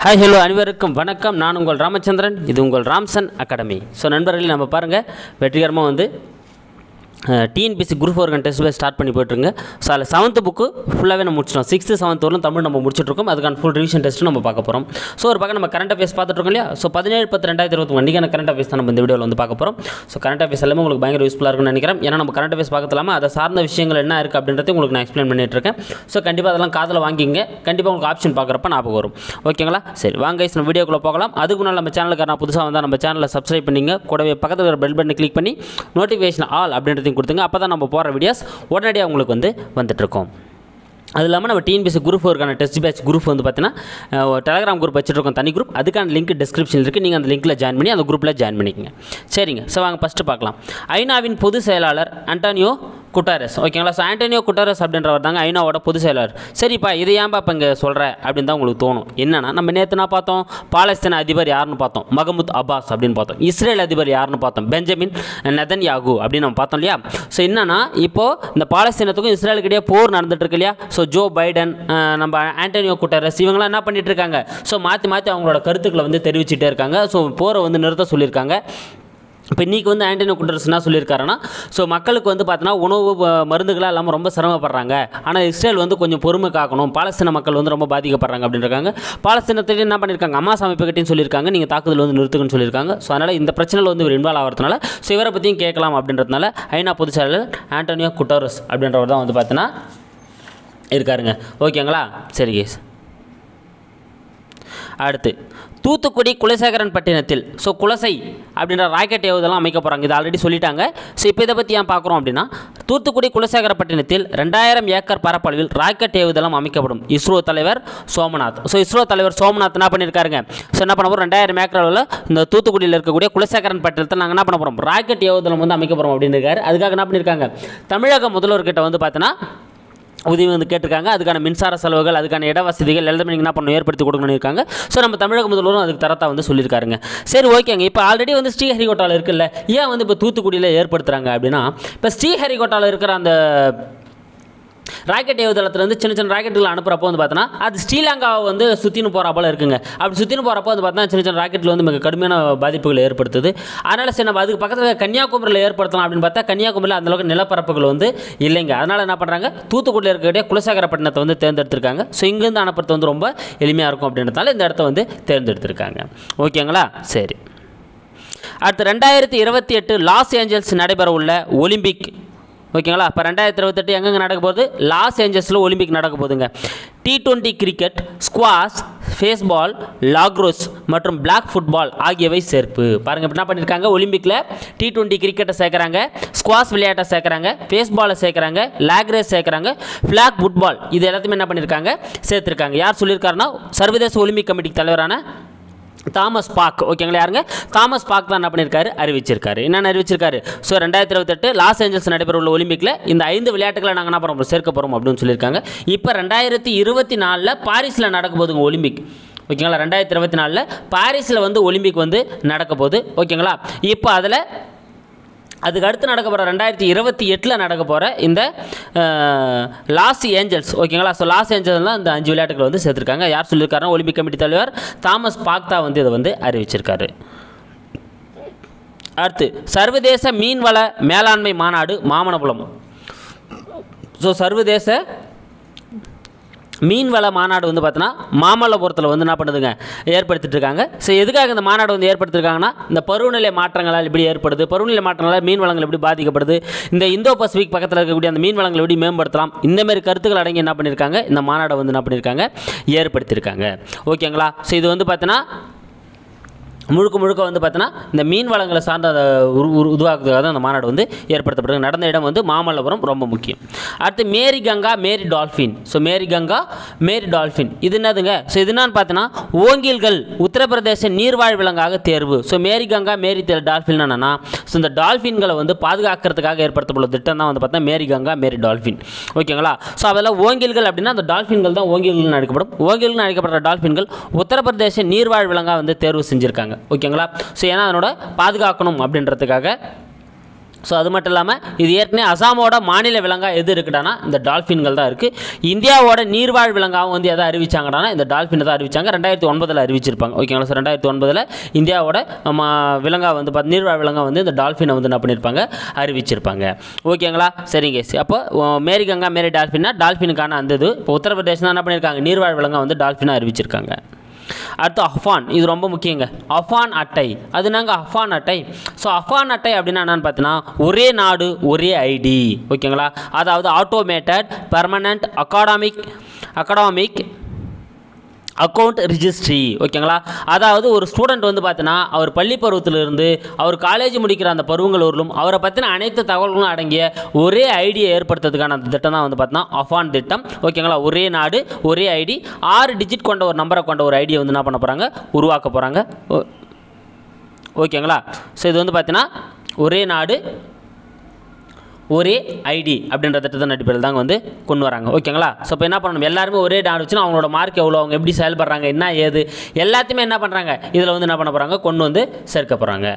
hi hello அனைவருக்கும் வணக்கம் நான் உங்கள் ராமச்சந்திரன் இது உங்கள் ராம்சன் அகாடமி ஸோ நண்பர்களே நம்ம பாருங்கள் வெற்றிகரமாக வந்து TNPSC group four test batch start பண்ணி போயிட்டுருங்க ஸோ அதில் செவன்த்து புக்கு ஃபுல்லாகவே நம்ம முடிச்சிட்டோம் சிக்ஸ்த்து செவன்த் வரலும் தமிழ் நம்ம முடிச்சிட்ருக்கோம் அதுக்கான ஃபுல் ரிவிஷன் டெஸ்ட்டு நம்ம பார்க்க போகிறோம் ஸோ ஒரு பக்கம் நம்ம கரண்ட் அஃபேர்ஸ் பார்த்துட்ருக்கோம் இல்லையா ஸோ பதினேழு பத்து ரெண்டாயிரத்தி இருபத்தி ஒன்றிக்கான கரண்ட் அஃபேர்ஸ் தான் நம்ம இந்த வீடியோவில் வந்து பார்க்க போகிறோம் ஸோ கரண்ட் அஃபேர்ஸ் எல்லாமே உங்களுக்கு பயங்கர யூஸ்ஃபுல்லாக இருக்கும்னு நினைக்கிறேன் ஏன்னா நம்ம கரண்ட் அஃபேர்ஸ் பார்க்கறது இல்லாமல் அதை சார்ந்த விஷயங்கள் என்ன இருக்குது அப்படின்றத உங்களுக்கு நான் எக்ஸ்பிளைன் பண்ணிட்டு இருக்கேன் ஸோ கண்டிப்பாக அதெல்லாம் காதில் வாங்கிங்க கண்டிப்பாக உங்களுக்கு ஆப்ஷன் பார்க்குறப்ப ஞாபகம் வரும் ஓகேங்களா சரி வாங்க guys, நம்ம வீடியோக்குள்ளே போகலாம் அதுக்கு முன்னால் நம்ம சேனலுக்கு நான் புதுசாக வந்தால் நம்ம சேனலை சப்ஸ்கிரைப் பண்ணிங்க கூடவே பக்கத்தில் இருக்கிற பெல் பட்டனை கிளிக் பண்ணி நோட்டிஃபிகேஷன் ஆல் அப்படின்றதையும் கொடுத்துங்க அப்போ தான் நம்ம போகிற வீடியோஸ் உடனடியாக உங்களுக்கு வந்து வந்துட்டுருக்கோம் அது இல்லாமல் நம்ம டிஎன்பிசி குரூப் ஃபோருக்கான டெஸ்ட் பேட்ச் குரூப் வந்து பார்த்தீங்கன்னா ஒரு டெலகிராம் குரூப் வச்சுருக்கோம் தனி குரூப் அதுக்கான லிங்க் டிஸ்கிரிப்ஷனில் இருக்குது நீங்கள் அந்த லிங்க்கில் ஜாயின் பண்ணி அந்த குரூப்பில் ஜாயின் பண்ணிக்கங்க சரிங்க ஸோ வாங்க ஃபஸ்ட்டு பார்க்கலாம் ஐநாவின் பொதுச் செயலாளர் அண்டானியோ குட்டாரஸ் ஓகேங்களா ஸோ ஆண்டனியோ குட்டாரஸ் அப்படின்றவர் தாங்க ஐநாவோட பொதுச் செயலாளர் சரிப்பா இதை ஏன்பா இப்போ இங்கே சொல்கிற அப்படின்னு தான் உங்களுக்கு தோணும் என்னன்னா நம்ம நேற்று நான் பார்த்தோம் பாலஸ்தீன அதிபர் யாருன்னு பார்த்தோம் மகமுத் அப்பாஸ் அப்படின்னு பார்த்தோம் இஸ்ரேல் அதிபர் யாருன்னு பார்த்தோம் பெஞ்சமின் நெதன் யாகு அப்படின்னு நம்ம பார்த்தோம் இல்லையா ஸோ என்னன்னா இப்போது இந்த பாலஸ்தீனத்துக்கும் இஸ்ரேலுக்கு இடையே போர் நடந்துட்டு இருக்கு இல்லையா ஸோ ஜோ பைடன் அஹ், நம்ம ஆண்டனியோ குட்டரஸ் இவங்களாம் என்ன பண்ணிட்டு இருக்காங்க ஸோ மாற்றி மாற்றி அவங்களோட கருத்துக்களை வந்து தெரிவிச்சிட்டே இருக்காங்க ஸோ போரை வந்து நிறுத்த சொல்லியிருக்காங்க இப்போ இன்றைக்கி வந்து ஆண்டனி குட்டரஸ் என்ன சொல்லியிருக்காருன்னா ஸோ மக்களுக்கு வந்து பார்த்தோன்னா உணவு ப- மருந்துகளாக இல்லாமல் ரொம்ப சிரமப்படுறாங்க ஆனால் இஸ்ரேல் வந்து கொஞ்சம் பொறுமை காக்கணும் பாலஸ்தீன மக்கள் வந்து ரொம்ப பாதிக்கப்படுறாங்க அப்படின்னு இருக்காங்க பாலஸ்தீனத்திலே என்ன பண்ணியிருக்காங்க அம்மா அமைப்புகிட்டையும் சொல்லியிருக்காங்க நீங்கள் தாக்குதல் வந்து நிறுத்துக்குன்னு சொல்லியிருக்காங்க ஸோ அதனால் இந்த பிரச்சனையில் வந்து இவர் இன்வால்வ் ஆகிறதுனால ஸோ இவரை பற்றியும் கேட்கலாம் அப்படின்றதுனால ஐநா பொதுச் செயலாளர் ஆண்டனியோ குட்டரஸ் அப்படின்றவர் தான் வந்து பார்த்தீங்கன்னா இருக்காருங்க ஓகேங்களா சரி கேஸ் அடுத்து தூத்துக்குடி குலசேகரன் பட்டினத்தில் ஸோ குலசை அப்படின்ற ராக்கெட் ஏவுதெல்லாம் அமைக்க போகிறாங்க இது ஆல்ரெடி சொல்லிட்டாங்க ஸோ இப்போ இதை பற்றி ஏன் பார்க்குறோம் அப்படின்னா தூத்துக்குடி குலசேகரப்பட்டினத்தில் ரெண்டாயிரம் ஏக்கர் பரப்பளவில் ராக்கெட் ஏவுதளம் அமைக்கப்படும் இஸ்ரோ தலைவர் சோமநாத் ஸோ இஸ்ரோ தலைவர் சோமநாத் என்ன பண்ணியிருக்காருங்க ஸோ என்ன பண்ண போகிறோம் ரெண்டாயிரம் ஏக்கர் அளவில் இந்த தூத்துக்குடியில் இருக்கக்கூடிய குலசேகரன் பட்டினத்தில் நாங்கள் என்ன பண்ண போகிறோம் ராக்கெட் ஏவுதளம் வந்து அமைக்க போகிறோம் அப்படின்னு இருக்காரு அதுக்காக என்ன பண்ணியிருக்காங்க தமிழக முதல்வர்கிட்ட வந்து பார்த்தீங்கன்னா உதவி வந்து கேட்டிருக்காங்க அதுக்கான மின்சார செலவுகள் அதுக்கான இட வசதிகள் எல்லாமே நீங்கள் என்ன பண்ணணும் ஏற்படுத்தி கொடுக்கணும்னு இருக்காங்க ஸோ நம்ம தமிழக முதல்வரும் அதுக்கு தரத்தா வந்து சொல்லியிருக்காருங்க சரி ஓகேங்க இப்போ ஆல்ரெடி வந்து ஸ்ரீஹரிகோட்டாவில் இருக்குல்ல ஏன் வந்து இப்போ தூத்துக்குடியில் ஏற்படுத்துகிறாங்க அப்படின்னா இப்போ ஸ்ரீஹரிகோட்டாவில் இருக்கிற அந்த ராக்கெட் ஏவுதளத்துலேருந்து சின்ன சின்ன ராக்கெட்டுகள் அனுப்புகிறப்போ வந்து பார்த்தோன்னா அது ஸ்ரீலங்காவை வந்து சுற்றின்னு போகிற போல இருக்குங்க அப்படி சுற்றின்னு போகிறப்போ வந்து பார்த்தா சின்ன சின்ன ராக்கெட்டில் வந்து மிக கடுமையான பாதிப்புகளை ஏற்படுத்துது அதனால் சரி நம்ம அதுக்கு பக்கத்தில் கன்னியாகுமரியில் ஏற்படுத்தலாம் அப்படின்னு பார்த்தா கன்னியாகுமரியில் அந்தளவுக்கு நிலப்பரப்புகள் வந்து இல்லைங்க அதனால் என்ன பண்ணுறாங்க தூத்துக்குடியில் இருக்கக்கூடிய குலசேகரப்பட்டினத்தை வந்து தேர்ந்தெடுத்திருக்காங்க ஸோ இங்கேருந்து அனுப்புறது வந்து ரொம்ப எளிமையாக இருக்கும் அப்படின்றதால இந்த இடத்த வந்து தேர்ந்தெடுத்திருக்காங்க ஓகேங்களா சரி அடுத்து ரெண்டாயிரத்தி இருபத்தி எட்டு லாஸ் ஏஞ்சல்ஸ் நடைபெற உள்ள ஒலிம்பிக் ஓகேங்களா இப்போ ரெண்டாயிரத்தி இருபத்தெட்டு எங்கெங்கே நடக்க போகுது லாஸ் ஏஞ்சல்ஸில் ஒலிம்பிக் நடக்க போகுதுங்க T twenty cricket squash baseball lacrosse மற்றும் பிளாக் ஃபுட்பால் ஆகியவை சேர்ப்பு பாருங்கள் இப்ப என்ன பண்ணியிருக்காங்க ஒலிம்பிக்கில் டி டுவெண்ட்டி கிரிக்கெட்டை சேர்க்குறாங்க ஸ்குவாஷ் விளையாட்டை சேர்க்குறாங்க ஃபேஸ்பாலை சேர்க்குறாங்க லாக்ரேஸ் சேர்க்குறாங்க ஃப்ளாக் ஃபுட்பால் இது எல்லாத்தையுமே என்ன பண்ணியிருக்காங்க சேர்த்துருக்காங்க யார் சொல்லியிருக்காருன்னா சர்வதேச ஒலிம்பிக் கமிட்டி தலைவரான தாமஸ் பாக் ஓகேங்களா யாருங்க தாமஸ் பாக் தான் என்ன பண்ணியிருக்காரு அறிவிச்சிருக்காரு என்னென்ன அறிவிச்சிருக்காரு ஸோ ரெண்டாயிரத்தி இருபத்தெட்டு லாஸ் ஏஞ்சல்ஸ் நடைபெற உள்ள ஒலிம்பிக்கில் இந்த ஐந்து விளையாட்டுகளை நாங்கள் என்ன பண்ணுறோம் சேர்க்க போகிறோம் அப்படின்னு சொல்லியிருக்காங்க இப்போ ரெண்டாயிரத்தி இருபத்தி நாலில் பாரிஸில் நடக்க போகுதுங்க ஒலிம்பிக் ஓகேங்களா ரெண்டாயிரத்தி இருபத்தி நாலில் பாரிஸில் வந்து ஒலிம்பிக் வந்து நடக்க போகுது ஓகேங்களா இப்போ அதில் அதுக்கு அடுத்து நடக்க போகிற ரெண்டாயிரத்தி இருபத்தி எட்டில் நடக்க போகிற இந்த அஹ், லாஸ் ஏஞ்சல்ஸ் ஓகேங்களா ஸோ லாஸ் ஏஞ்சல்ஸ் தான் இந்த அஞ்சு விளையாட்டுகளை வந்து சேர்த்துருக்காங்க யார் சொல்லியிருக்காருன்னா ஒலிம்பிக் கமிட்டி தலைவர் தாமஸ் பாக்தா வந்து இதை வந்து அறிவிச்சிருக்காரு அடுத்து சர்வதேச மீன்வள மேலாண்மை மாநாடு மாமனபுரம் ஸோ சர்வதேச மீன்வள மாநாடு வந்து பார்த்தீங்கன்னா மாமல்லபுரத்தில் வந்து என்ன பண்ணுதுங்க ஏற்படுத்திட்டு இருக்காங்க ஸோ எதுக்காக இந்த மாநாடு வந்து ஏற்படுத்திருக்காங்கன்னா இந்த பருவநிலை மாற்றங்களால் எப்படி ஏற்படுது பருவநிலை மாற்றங்களால் மீன் வளங்கள் எப்படி பாதிக்கப்படுது இந்த இந்தோ பசிபிக் பக்கத்தில் இருக்கக்கூடிய அந்த மீன் வளங்களை எப்படி மேம்படுத்தலாம் இந்த மாதிரி கருத்துக்கள் அடங்கி என்ன பண்ணியிருக்காங்க இந்த மாநாடை வந்து என்ன பண்ணியிருக்காங்க ஏற்படுத்தியிருக்காங்க ஓகேங்களா ஸோ இது வந்து பார்த்தீங்கன்னா முழுக்க முழுக்க வந்து பார்த்தீங்கன்னா இந்த மீன் வளங்களை சார்ந்த அந்த உரு உரு உருவாக்குறதுக்காக தான் அந்த மாநாடு வந்து ஏற்படுத்தப்படுது நடந்த இடம் வந்து மாமல்லபுரம் ரொம்ப முக்கியம் அடுத்து Meri Ganga Meri dolphin so Meri Ganga Meri dolphin இது என்னதுங்க ஸோ இது என்னன்னு பார்த்தீங்கன்னா ஓங்கில்கள் உத்தரப்பிரதேச நீர்வாழ் விலங்காக தேர்வு ஸோ மேரி கங்கா மேரி தெ- டால்ஃபின் என்னன்னா ஸோ இந்த டால்ஃபின்களை வந்து பாதுகாக்கிறதுக்காக ஏற்படுத்தப்பட்ட திட்டம் தான் வந்து பார்த்தா மேரி கங்கா மேரி டால்ஃபின் ஓகேங்களா ஸோ அதில் ஓங்கில்கள் அப்படின்னா அந்த டால்ஃபின்கள் தான் ஓங்கில்கள் அழைக்கப்படும் ஓங்கில்கள் அழைக்கப்படுற டால்ஃபின்கள் உத்தரப்பிரதேச நீர்வாழ் விலங்காக வந்து தேர்வு செஞ்சுருக்காங்க ஓகேங்களா ஸோ ஏன்னா அதனோட பாதுகாக்கணும் அப்படின்றதுக்காக ஸோ அது மட்டும் இல்லாமல் இது ஏற்கனவே அசாமோட மாநில விலங்கா எது இருக்குடானா இந்த டால்ஃபின்கள் தான் இருக்குது இந்தியாவோட நீர்வாழ் விலங்காகவும் வந்து எதை அறிவிச்சாங்கடானா இந்த டால்ஃபினை தான் அறிவிச்சாங்க ரெண்டாயிரத்தி ஒன்பதில் அறிவிச்சிருப்பாங்க ஓகேங்களா சார் ரெண்டாயிரத்தி ஒன்பதில் இந்தியாவோட மா விலங்கா வந்து பார்த்து நீர்வாழ் விலங்கா வந்து இந்த டால்ஃபினை வந்து என்ன பண்ணியிருப்பாங்க அறிவிச்சிருப்பாங்க ஓகேங்களா சரிங்க சரி, அப்போ ஓ, மேரி கங்கா மேரி டால்ஃபின்னா டால்ஃபினுக்கான அந்த இது இப்போ உத்தரப்பிரதேசம் தான் என்ன பண்ணியிருக்காங்க நீர்வாழ் விலங்கா வந்து டால்ஃபினை அறிவிச்சிருக்காங்க அடுத்து அஃபான் இது ரொம்ப முக்கியங்க அஃபான் அட்டை அது நாங்க அஃபான் அட்டை ஸோ அஃபான் அட்டை அப்படின்னா என்னன்னு பார்த்தீங்கன்னா ஒரே நாடு ஒரே ஐடி ஓகேங்களா அதாவது automated permanent academic academic account registry ஓகேங்களா அதாவது ஒரு ஸ்டூடெண்ட் வந்து பார்த்தீங்கன்னா அவர் பள்ளி பருவத்திலிருந்து அவர் காலேஜ் முடிக்கிற அந்த பருவங்கள் வரலும் அவரை பற்றின அனைத்து தகவல்களும் அடங்கிய ஒரே ஐடியை ஏற்படுத்துறதுக்கான அந்த திட்டம் தான் வந்து பார்த்தீங்கன்னா அஃபான் திட்டம் ஓகேங்களா ஒரே நாடு ஒரே ஐடி ஆறு டிஜிட் கொண்ட ஒரு நம்பரை கொண்ட ஒரு ஐடியை வந்து என்ன பண்ண போகிறாங்க உருவாக்க போகிறாங்க ஓகேங்களா ஸோ இது வந்து பார்த்தீங்கன்னா ஒரே நாடு ஒரே ஐடி அப்படின்ற திட்டத்தின் அடிப்படையில் தாங்க வந்து கொண்டு வராங்க ஓகேங்களா ஸோ இப்போ என்ன பண்ணணும் எல்லாருமே ஒரே நாடு வச்சுன்னா அவங்களோட மார்க் எவ்வளோ அவங்க எப்படி செயல்படுறாங்க என்ன ஏது எல்லாத்தையுமே என்ன பண்ணுறாங்க இதில் வந்து என்ன பண்ண போகிறாங்க கொண்டு வந்து சேர்க்க போகிறாங்க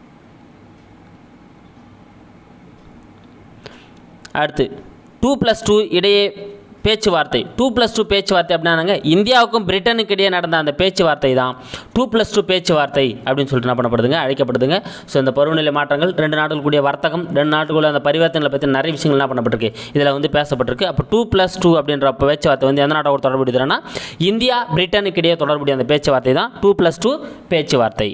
அடுத்து டூ ப்ளஸ் டூ இடையே பேச்சுவார்த்தை டூ ப்ளஸ் டூ பேச்சுவார்த்தை அப்படின்னாங்க இந்தியாவுக்கும் பிரிட்டனுக்கு இடையே நடந்த அந்த பேச்சுவார்த்தை தான் டூ ப்ளஸ் டூ பேச்சுவார்த்தை அப்படின்னு சொல்லிட்டு என்ன பண்ணப்படுதுங்க அழைக்கப்படுதுங்க ஸோ இந்த பருவநிலை மாற்றங்கள் ரெண்டு நாடுகள் கூடிய வர்த்தகம் ரெண்டு நாட்டுக்குள்ள அந்த பரிவர்த்தனை பற்றி நிறைய விஷயங்கள் என்ன பண்ணப்பட்டிருக்கு இதில் வந்து பேசப்பட்டிருக்கு அப்போ டூ ப்ளஸ் டூ அப்படின்ற பேச்சுவார்த்தை வந்து எந்த நாட்டோட தொடர்புடையதுன்னா இந்தியா பிரிட்டனுக்கு இடையே தொடர்புடைய அந்த பேச்சுவார்த்தை தான் டூ ப்ளஸ் டூ பேச்சுவார்த்தை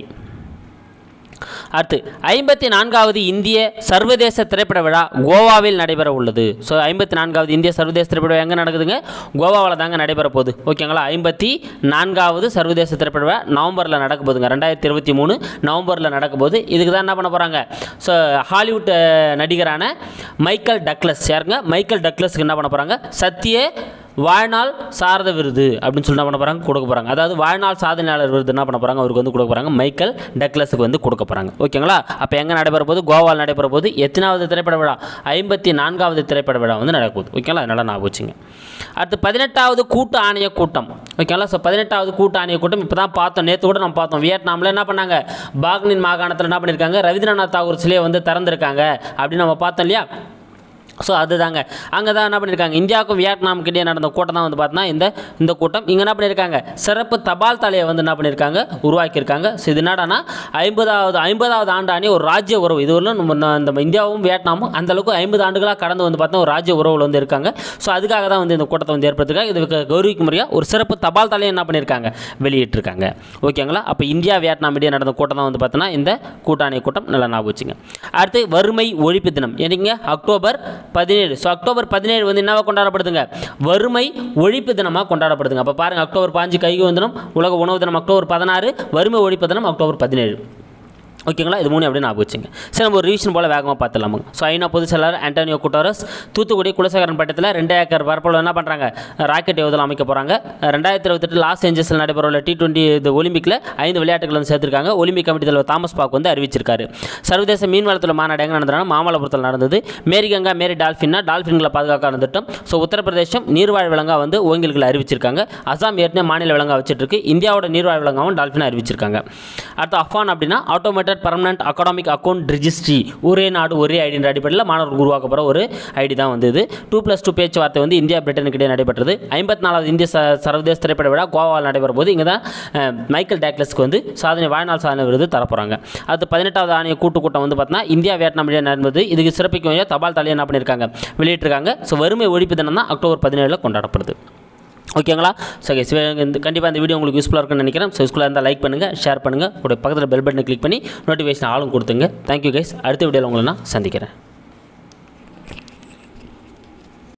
அடுத்து ஐம்பத்தி நான்காவது இந்திய சர்வதேச திரைப்பட விழா கோவாவில் நடைபெற உள்ளது ஸோ ஐம்பத்தி நான்காவது இந்திய சர்வதேச திரைப்பட விழா எங்கே நடக்குதுங்க கோவாவில் தாங்க நடைபெற போகுது ஓகேங்களா ஐம்பத்தி நான்காவது சர்வதேச திரைப்பட விழா நவம்பரில் நடக்க போகுதுங்க ரெண்டாயிரத்தி இருபத்தி மூணு நவம்பரில் நடக்க போகுது இதுக்கு தான் என்ன பண்ண போகிறாங்க ஸோ ஹாலிவுட் அஹ், நடிகரான மைக்கேல் டக்ளஸ் யாருங்க மைக்கேல் டக்ளஸ்க்கு என்ன பண்ண போகிறாங்க சத்திய வாழ்நாள் சாரத விருது அப்படின்னு சொல்லி என்ன பண்ண போகிறாங்க கொடுக்க போகிறாங்க அதாவது வாழ்நாள் சாதனையாளர் விருது என்ன பண்ண போகிறாங்க அவருக்கு வந்து கொடுக்க போகிறாங்க மைக்கேல் டக்ளஸுக்கு வந்து கொடுக்க போகிறாங்க ஓகேங்களா அப்போ எங்கே நடைபெற போது கோவாவில் நடைபெற போது எத்தனாவது திரைப்பட விழா ஐம்பத்தி நான்காவது திரைப்பட விழா வந்து நடக்க போகுது ஓகேங்களா அதனால் நான் வச்சுங்க அடுத்து பதினெட்டாவது கூட்டு ஆணைய கூட்டம் ஓகேங்களா ஸோ பதினெட்டாவது கூட்டு ஆணைய கூட்டம் இப்போ தான் பார்த்தோம் நேற்று கூட நம்ம பார்த்தோம் வியட்நாமில் என்ன பண்ணாங்க பாக்னின் மாகாணத்தில் என்ன பண்ணியிருக்காங்க ரவீந்திரநாத் தாகூர் சிலையை வந்து திறந்திருக்காங்க அப்படின்னு நம்ம பார்த்தோம் இல்லையா ஸோ அதுதாங்க அங்கே தான் என்ன பண்ணியிருக்காங்க இந்தியாவுக்கும் வியட்நாமுக்கு இடையே நடந்த கூட்டம் தான் வந்து பார்த்தீங்கன்னா இந்த இந்த கூட்டம் இங்கே என்ன பண்ணியிருக்காங்க சிறப்பு தபால் தலையை வந்து என்ன பண்ணியிருக்காங்க உருவாக்கியிருக்காங்க ஸோ இது என்னடானா ஐம்பதாவது ஐம்பதாவது ஆண்டானே ஒரு ராஜ்ய உறவு இது வரலும் நம்ம ந- இந்த இந்தியாவும் வியட்நாமும் அந்த அளவுக்கு ஐம்பது ஆண்டுகளாக கடந்து வந்து பார்த்தா ஒரு ராஜ்ய உறவில் வந்து இருக்காங்க ஸோ அதுக்காக தான் வந்து இந்த கூட்டத்தை வந்து ஏற்படுத்திருக்காங்க இதுக்கு கௌரவிக்கும் முறையாக ஒரு சிறப்பு தபால் தலையை என்ன பண்ணியிருக்காங்க வெளியிட்டிருக்காங்க ஓகேங்களா அப்போ இந்தியா வியட்நாம் இடையே நடந்த கூட்டம் தான் வந்து பார்த்தீங்கன்னா இந்த கூட்டாணி கூட்டம் நல்லா ஞாபகம் வச்சுங்க அடுத்து வறுமை ஒழிப்பு தினம் என்னங்க அக்டோபர் பதினேழு ஸோ அக்டோபர் பதினேழு வந்து என்னவா கொண்டாடப்படுதுங்க வறுமை ஒழிப்பு தினமாக கொண்டாடப்படுதுங்க அப்போ பாருங்க அக்டோபர் பாஞ்சு கைகு தினம் உலக உணவு தினம் அக்டோபர் பதினாறு வறுமை ஒழிப்பு தினம் அக்டோபர் பதினேழு ஓகேங்களா இது மூணு அப்படியே ஞாபகம் வச்சுங்க சரி நம்ம ஒரு ரிவிஷன் போல் வேகமாக பார்த்துலாமுங்க ஸோ ஐநா பொதுச் செயலாளர் ஆண்டனியோ குட்டாரஸ் தூத்துக்குடி குலசேகரன் பட்டத்தில் ரெண்டு ஏக்கர் பரப்பளவு என்ன பண்ணுறாங்க ராக்கெட் ஏவுதல் அமைக்க போகிறாங்க ரெண்டாயிரத்தி இருபத்தெட்டு லாஸ் ஏஞ்சல்ஸில் நடைபெறவுள்ள டி டுவெண்ட்டி இது ஒலிம்பிக்கில் ஐந்து விளையாட்டுகள் வந்து சேர்த்திருக்காங்க ஒலிம்பிக் கமிட்டி தலைவர் தாமஸ் பாக் வந்து அறிவிச்சிருக்காரு சர்வதேச மீன்வளத்துறை மாநாடு எங்கே நடந்ததுன்னா மாமல்லபுரத்தில் நடந்தது மேரி கங்கா மேரி டால்ஃபின்னா டால்ஃபின்களை பாதுகாக்கான திட்டம் ஸோ உத்தரப்பிரதேசம் நீர்வாழ் விலங்கா வந்து ஓங்கில்களை அறிவிச்சிருக்காங்க அசாம் ஏற்கனவே மாநில விலங்கா வச்சுட்டு இருக்கு இந்தியாவோட நீர்வாழ் விலங்காவும் டால்ஃபினை அறிவிச்சிருக்காங்க அடுத்து அஃபான் அப்படின்னா automated permanent academic account registry ஒரே நாடு ஒரே ஐடின்ற அடிப்படையில் மாணவர்கள் உருவாக்க போகிற ஒரு ஐடி தான் வந்து இது டூ ப்ளஸ் டூ பேச்சுவார்த்தை வந்து இந்தியா பிரிட்டனுக்கு இடையே நடைபெற்றது ஐம்பத்தி நாலாவது இந்திய ச சர்வதேச திரைப்பட விழா கோவாவில் நடைபெற போது இங்கே தான் அஹ், மைக்கேல் டேக்லஸ்க்கு வந்து சாதனை வாழ்நாள் சாதனை விருது தரப்போகிறாங்க அடுத்து பதினெட்டாவது ஆணைய கூட்டு கூட்டம் வந்து பார்த்தீங்கன்னா இந்தியா வியட்நாம் இடையே நடந்தது இதுக்கு சிறப்பிக்கும் வகையாக தபால் தலையை என்ன பண்ணியிருக்காங்க வெளியிட்டிருக்காங்க ஸோ வறுமை ஒழிப்பு தினம் தான் அக்டோபர் பதினேழில் கொண்டாடப்படுது ஓகேங்களா ஸோ guys, இந்த கண்டிப்பாக இந்த வீடியோ உங்களுக்கு யூஸ்ஃபுல்லாக இருக்கும்னு நினைக்கிறேன் ஸோ யூஸ்ஃபுல்லாக இருந்தால் லைக் பண்ணுங்கள் ஷேர் பண்ணுங்கள் உடைய பக்கத்தில் பெல் பட்டனை கிளிக் பண்ணி நோட்டிஃபிகேஷன் ஆளும் கொடுத்துங்க தேங்க்யூ கைஸ் அடுத்த வீடியோவில் உங்களை நான் சந்திக்கிறேன்